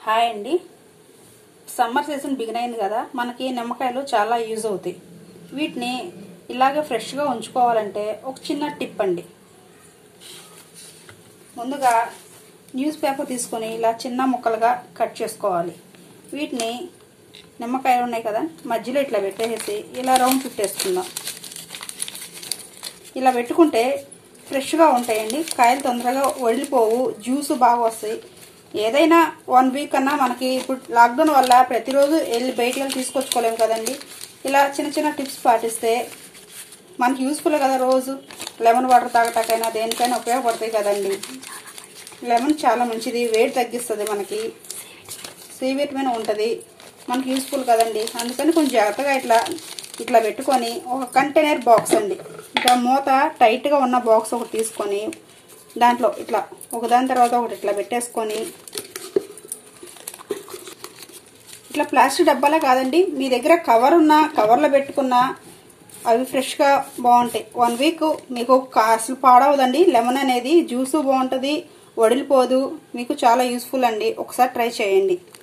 hi అండి summer season begin అయింది కదా మనకి నిమ్మకాయలు చాలా యూజ్ అవుతాయి వీటిని ఇలాగే ఫ్రెష్గా ఉంచుకోవాలంటే ఒక చిన్న టిప్ అండి ముందుగా న్యూస్ పేపర్ తీసుకొని ఇలా చిన్న ముక్కలుగా కట్ చేసుకోవాలి వీటిని నిమ్మకాయలు ఉన్నాయి కదా మధ్యలో ఇట్లా పెట్టేసి ఇలా రౌండ్ చుట్టేసుకుందాం ఇలా పెట్టుకుంటే ఫ్రెష్గా ఉంటాయండి కాయలు తొందరగా వడిలిపోవు జ్యూస్ బాగా వస్తాయి ఏదైనా వన్ వీక్ అన్నా మనకి ఇప్పుడు లాక్డౌన్ వల్ల ప్రతిరోజు వెళ్ళి బయటికి వెళ్ళి తీసుకొచ్చుకోలేము కదండి ఇలా చిన్న చిన్న టిప్స్ పాటిస్తే మనకి యూస్ఫుల్ కదా రోజు లెమన్ వాటర్ తాగటాకైనా దేనికైనా ఉపయోగపడతాయి కదండి లెమన్ చాలా మంచిది వెయిట్ తగ్గిస్తుంది మనకి సి విటమిన్ ఉంటుంది మనకి యూస్ఫుల్ కదండి అందుకని కొంచెం జాగ్రత్తగా ఇట్లా ఇట్లా పెట్టుకొని ఒక కంటైనర్ బాక్స్ అండి ఇట్లా మూత టైట్గా ఉన్న బాక్స్ ఒకటి తీసుకొని దాంట్లో ఇట్లా ఒకదాని తర్వాత ఒకటి ఇట్లా పెట్టేసుకొని ఇట్లా ప్లాస్టిక్ డబ్బాలే కాదండి మీ దగ్గర కవర్ ఉన్న కవర్లో పెట్టుకున్నా అవి ఫ్రెష్గా బాగుంటాయి వన్ వీక్ మీకు అసలు పాడవదండి లెమన్ అనేది జ్యూసు బాగుంటుంది వడిలిపోదు మీకు చాలా యూస్ఫుల్ అండి ఒకసారి ట్రై చేయండి